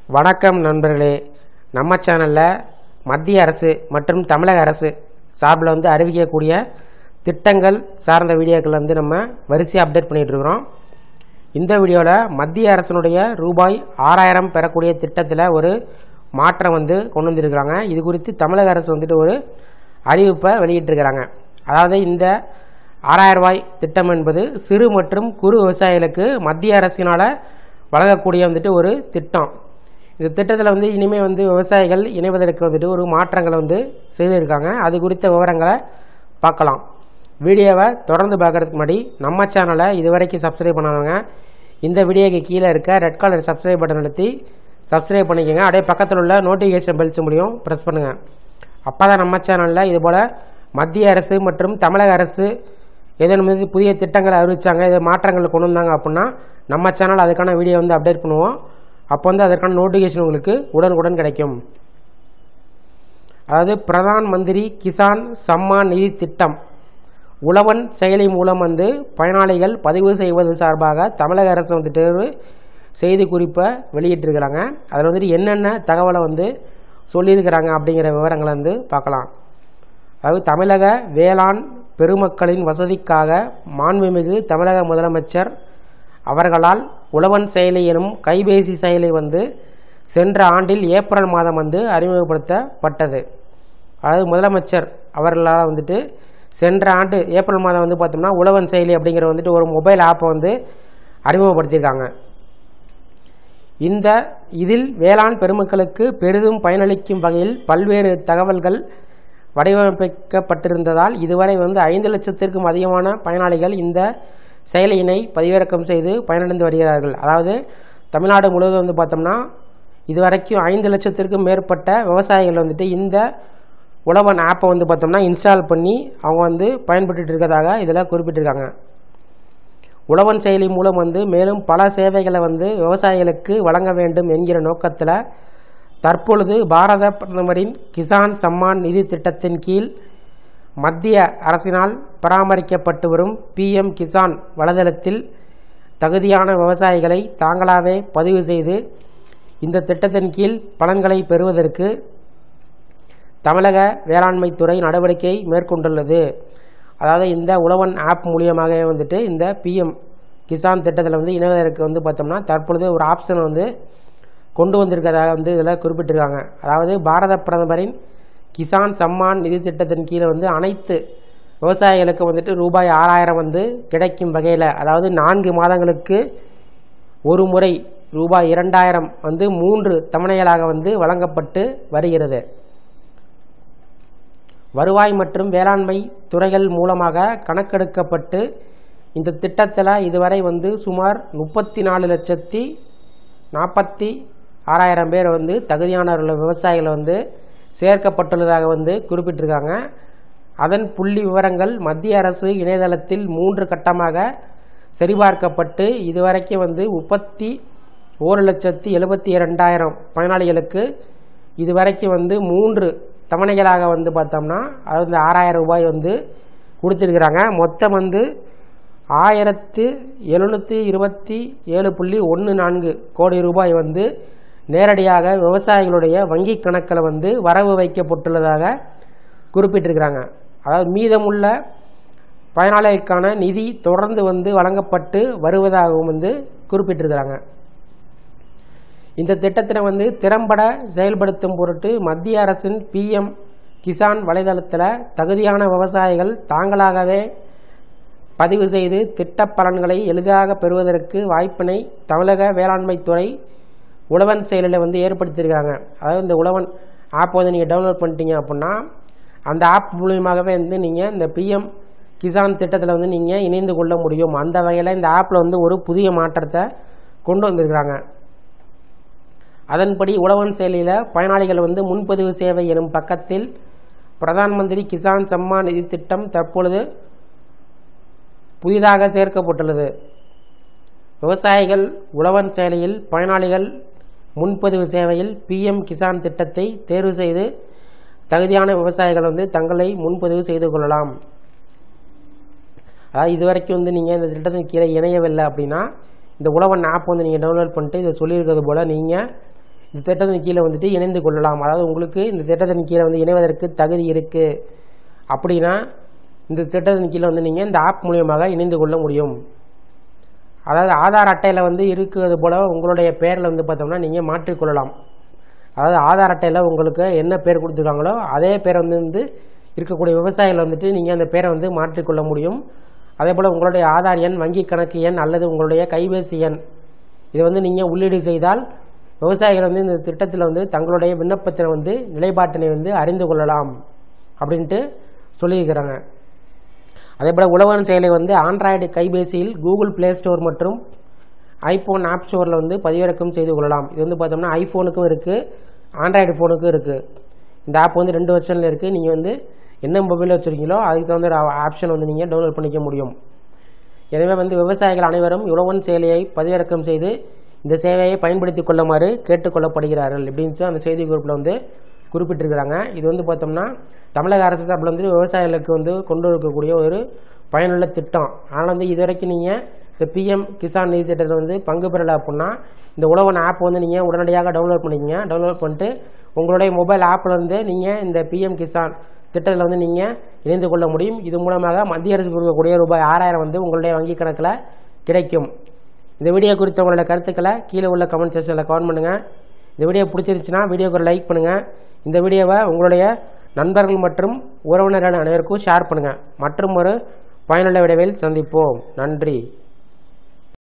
வணக்கம் நண்பர்களே நம்ம சேனலில் மத்திய அரசு மற்றும் தமிழக அரசு சார்பில் வந்து அறிவிக்கக்கூடிய திட்டங்கள் சார்ந்த வீடியோக்கள் வந்து நம்ம வரிசையாக அப்டேட் பண்ணிகிட்டு இருக்கிறோம் இந்த வீடியோவில் மத்திய அரசினுடைய ரூபாய் ஆறாயிரம் பெறக்கூடிய திட்டத்தில் ஒரு மாற்றம் வந்து கொண்டு வந்திருக்கிறாங்க இது குறித்து தமிழக அரசு வந்துட்டு ஒரு அறிவிப்பை வெளியிட்டிருக்கிறாங்க அதாவது இந்த ஆறாயிரம் ரூபாய் திட்டம் என்பது சிறு மற்றும் குறு விவசாயிகளுக்கு மத்திய அரசினால் வழங்கக்கூடிய வந்துட்டு ஒரு திட்டம் இந்த திட்டத்தில் வந்து இனிமேல் வந்து விவசாயிகள் இணைவதற்கு வந்துட்டு ஒரு மாற்றங்களை வந்து செய்திருக்காங்க அது குறித்த விவரங்களை பார்க்கலாம் வீடியோவை தொடர்ந்து பார்க்குறதுக்கு முன்னாடி நம்ம சேனலை இதுவரைக்கும் சப்ஸ்கிரைப் பண்ணாதவங்க இந்த வீடியோக்கு கீழே இருக்க ரெட் கலர் சப்ஸ்கிரைப் பட்டன் அழுத்தி சப்ஸ்கிரைப் பண்ணிக்கோங்க அப்படியே பக்கத்தில் உள்ள நோட்டிஃபிகேஷன் பெல்ஸ் முடியும் ப்ரெஸ் பண்ணுங்கள் அப்போ தான் நம்ம சேனலில் இதுபோல் மத்திய அரசு மற்றும் தமிழக அரசு ஏதேனும் மீது புதிய திட்டங்களை அறிவிச்சாங்க இது மாற்றங்கள் கொண்டு வந்தாங்க அப்படின்னா நம்ம சேனல் அதுக்கான வீடியோ வந்து அப்டேட் பண்ணுவோம் அப்போ வந்து அதற்கான நோட்டிஃபிகேஷன் உங்களுக்கு உடனுக்குடன் கிடைக்கும் அதாவது பிரதான் மந்திரி கிசான் சம்மான் நிதி திட்டம் உழவன் செயலி மூலம் வந்து பயனாளிகள் பதிவு செய்வது சார்பாக தமிழக அரசு வந்துட்டு ஒரு செய்தி குறிப்பை வெளியிட்டிருக்கிறாங்க அதில் வந்துட்டு என்னென்ன தகவலை வந்து சொல்லியிருக்கிறாங்க அப்படிங்கிற விவரங்களை வந்து பார்க்கலாம் அதாவது தமிழக வேளாண் பெருமக்களின் வசதிக்காக மாண்புமிகு தமிழக முதலமைச்சர் அவர்களால் உழவன் செயலி எனும் கைபேசி செயலி வந்து சென்ற ஆண்டில் ஏப்ரல் மாதம் வந்து அறிமுகப்படுத்தப்பட்டது அதாவது முதலமைச்சர் அவர்களால் வந்துட்டு சென்ற ஆண்டு ஏப்ரல் மாதம் வந்து பார்த்தோம்னா உழவன் செயலி அப்படிங்கிற வந்துட்டு ஒரு மொபைல் ஆப்பை வந்து அறிமுகப்படுத்தியிருக்காங்க இந்த இதில் வேளாண் பெருமக்களுக்கு பெரிதும் பயனளிக்கும் வகையில் பல்வேறு தகவல்கள் வடிவமைக்கப்பட்டிருந்ததால் இதுவரை வந்து ஐந்து லட்சத்திற்கும் அதிகமான பயனாளிகள் இந்த செயலியினை பதிவிறக்கம் செய்து பயனடைந்து வருகிறார்கள் அதாவது தமிழ்நாடு முழுவதும் வந்து பார்த்தோம்னா இதுவரைக்கும் ஐந்து லட்சத்திற்கும் மேற்பட்ட விவசாயிகள் வந்துட்டு இந்த உழவன் ஆப்பை வந்து பார்த்தோம்னா இன்ஸ்டால் பண்ணி அவங்க வந்து பயன்பட்டு இருக்கிறதாக இதில் குறிப்பிட்டிருக்காங்க உழவன் செயலி மூலம் வந்து மேலும் பல சேவைகளை வந்து விவசாயிகளுக்கு வழங்க வேண்டும் என்கிற நோக்கத்தில் தற்பொழுது பாரத பிரதமரின் கிசான் சம்மான் நிதி திட்டத்தின் கீழ் மத்திய அரசினால் பராமரிக்கப்பட்டு வரும் பிஎம் கிசான் வலைதளத்தில் தகுதியான விவசாயிகளை தாங்களாகவே பதிவு செய்து இந்த திட்டத்தின் கீழ் பலன்களை பெறுவதற்கு தமிழக வேளாண்மை துறை நடவடிக்கை மேற்கொண்டுள்ளது அதாவது இந்த உழவன் ஆப் மூலியமாகவே வந்துட்டு இந்த பிஎம் கிசான் திட்டத்தில் வந்து இணைவதற்கு வந்து பார்த்தோம்னா தற்பொழுது ஒரு ஆப்ஷன் வந்து கொண்டு வந்திருக்கிறதாக வந்து இதில் குறிப்பிட்டிருக்காங்க அதாவது பாரத பிரதமரின் கிசான் சம்மான் நிதி திட்டத்தின் கீழே வந்து அனைத்து விவசாயிகளுக்கு வந்துட்டு ரூபாய் ஆறாயிரம் வந்து கிடைக்கும் வகையில் அதாவது நான்கு மாதங்களுக்கு ஒரு முறை ரூபாய் இரண்டாயிரம் வந்து மூன்று தவணைகளாக வந்து வழங்கப்பட்டு வருகிறது வருவாய் மற்றும் வேளாண்மை துறைகள் மூலமாக கணக்கெடுக்கப்பட்டு இந்த திட்டத்தில் இதுவரை வந்து சுமார் முப்பத்தி நாலு லட்சத்தி நாற்பத்தி ஆறாயிரம் பேர் வந்து தகுதியானவர்கள் விவசாயிகள் வந்து சேர்க்கப்பட்டுள்ளதாக வந்து குறிப்பிட்டிருக்காங்க அதன் புள்ளி விவரங்கள் மத்திய அரசு இணையதளத்தில் மூன்று கட்டமாக சரிபார்க்கப்பட்டு இதுவரைக்கும் வந்து முப்பத்தி ஒரு லட்சத்தி எழுபத்தி இரண்டாயிரம் பயனாளிகளுக்கு இதுவரைக்கும் வந்து மூன்று தவணைகளாக வந்து பார்த்தோம்னா அதாவது ஆறாயிரம் ரூபாய் வந்து கொடுத்துருக்குறாங்க மொத்தம் வந்து ஆயிரத்து எழுநூற்றி இருபத்தி ஏழு புள்ளி ஒன்று நான்கு கோடி ரூபாய் வந்து நேரடியாக விவசாயிகளுடைய வங்கி கணக்கில் வந்து வரவு வைக்கப்பட்டுள்ளதாக குறிப்பிட்டிருக்கிறாங்க அதாவது மீதமுள்ள பயனாளிகளுக்கான நிதி தொடர்ந்து வந்து வழங்கப்பட்டு வருவதாகவும் வந்து குறிப்பிட்டிருக்கிறாங்க இந்த திட்டத்தினை வந்து திறம்பட செயல்படுத்தும் பொருட்டு மத்திய அரசின் பிஎம் கிசான் வலைதளத்தில் தகுதியான விவசாயிகள் தாங்களாகவே பதிவு செய்து திட்ட பலன்களை எளிதாக பெறுவதற்கு வாய்ப்பினை தமிழக வேளாண்மை துறை உழவன் செயலில் வந்து ஏற்படுத்தியிருக்காங்க அதாவது இந்த உழவன் ஆப் வந்து நீங்கள் டவுன்லோட் பண்ணிட்டீங்க அப்படின்னா அந்த ஆப் மூலியமாகவே வந்து நீங்கள் இந்த பிஎம் கிசான் திட்டத்தில் வந்து நீங்கள் இணைந்து கொள்ள முடியும் அந்த வகையில் இந்த ஆப்பில் வந்து ஒரு புதிய மாற்றத்தை கொண்டு வந்திருக்கிறாங்க அதன்படி உழவன் செயலியில் பயனாளிகள் வந்து முன்பதிவு சேவை எனும் பக்கத்தில் பிரதான் மந்திரி கிசான் சம்மான் நிதி திட்டம் தற்பொழுது புதிதாக சேர்க்கப்பட்டுள்ளது விவசாயிகள் உழவன் செயலியில் பயனாளிகள் முன்பதிவு சேவையில் பிஎம் கிசான் திட்டத்தை தேர்வு செய்து தகுதியான விவசாயிகள் வந்து தங்களை முன்பதிவு செய்து கொள்ளலாம் அதாவது இது வரைக்கும் வந்து நீங்கள் இந்த திட்டத்தின் கீழே இணையவில்லை அப்படின்னா இந்த உழவன் ஆப் வந்து நீங்கள் டவுன்லோட் பண்ணிட்டு இதை சொல்லியிருக்கிறது போல் நீங்கள் இந்த திட்டத்தின் கீழே வந்துட்டு இணைந்து கொள்ளலாம் அதாவது உங்களுக்கு இந்த திட்டத்தின் கீழே வந்து இணைவதற்கு தகுதி இருக்குது அப்படின்னா இந்த திட்டத்தின் கீழே வந்து நீங்கள் இந்த ஆப் மூலியமாக இணைந்து கொள்ள முடியும் அதாவது ஆதார் அட்டையில் வந்து இருக்கிறது போல் உங்களுடைய பேரில் வந்து பார்த்தோம்னா நீங்கள் மாற்றிக்கொள்ளலாம் அதாவது ஆதார் அட்டையில் உங்களுக்கு என்ன பேர் கொடுத்துருக்காங்களோ அதே பேரை வந்து வந்து இருக்கக்கூடிய விவசாயிகள் வந்துட்டு நீங்கள் அந்த பேரை வந்து மாற்றிக்கொள்ள முடியும் அதே போல் உங்களுடைய ஆதார் எண் வங்கி கணக்கு எண் அல்லது உங்களுடைய கைபேசி எண் இதை வந்து நீங்கள் உள்ளீடு செய்தால் விவசாயிகள் வந்து இந்த திட்டத்தில் வந்து தங்களுடைய விண்ணப்பத்தினை வந்து நிலைப்பாட்டினை வந்து அறிந்து கொள்ளலாம் அப்படின்ட்டு சொல்லியிருக்கிறாங்க அதே போல் உழவன் செயலை வந்து ஆண்ட்ராய்டு கைபேசியில் கூகுள் ப்ளே ஸ்டோர் மற்றும் ஐஃபோன் ஆப் ஸ்டோரில் வந்து பதிவிறக்கம் செய்து கொள்ளலாம் இது வந்து பார்த்தோம்னா ஐஃபோனுக்கும் இருக்குது ஆண்ட்ராய்டு ஃபோனுக்கும் இருக்குது இந்த ஆப் வந்து ரெண்டு வருஷனில் இருக்குது நீங்கள் வந்து என்ன மொபைல் வச்சுருக்கீங்களோ அதுக்கு வந்து ஆப்ஷன் வந்து நீங்கள் டவுன்லோட் பண்ணிக்க முடியும் எனவே வந்து விவசாயிகள் அனைவரும் உழவன் செயலியை பதிவிறக்கம் செய்து இந்த சேவையை பயன்படுத்தி கொள்ளுமாறு கேட்டுக்கொள்ளப்படுகிறார்கள் இப்படின்ட்டு அந்த செய்தி குறிப்பில் வந்து குறிப்பிட்டிருக்கிறாங்க இது வந்து பார்த்தோம்னா தமிழக அரசு சார்பில் வந்து விவசாயிகளுக்கு வந்து கொண்டு இருக்கக்கூடிய ஒரு பயனுள்ள திட்டம் ஆனால் வந்து இது வரைக்கும் நீங்கள் இந்த பிஎம் கிசான் நிதி திட்டத்தில் வந்து பங்கு பெறலை அப்படின்னா இந்த உழவன் ஆப் வந்து நீங்கள் உடனடியாக டவுன்லோட் பண்ணிக்கங்க டவுன்லோட் பண்ணிட்டு உங்களுடைய மொபைல் ஆப்பில் வந்து நீங்கள் இந்த பிஎம் கிசான் திட்டத்தில் வந்து நீங்கள் இணைந்து கொள்ள முடியும் இது மூலமாக மத்திய அரசு கொடுக்கக்கூடிய ரூபாய் ஆறாயிரம் வந்து உங்களுடைய வங்கி கணக்கில் கிடைக்கும் இந்த வீடியோ குறித்த உங்களுடைய கருத்துக்களை கீழே உள்ள கமெண்ட் செக்ஷனில் கமெண்ட் பண்ணுங்கள் இந்த வீடியோ பிடிச்சிருந்துச்சுன்னா வீடியோக்கு லைக் பண்ணுங்கள் இந்த வீடியோவை உங்களுடைய நண்பர்கள் மற்றும் உறவினர்கள் அனைவருக்கும் ஷேர் பண்ணுங்கள் மற்றும் ஒரு பயனுள்ள விடைவில் சந்திப்போம் நன்றி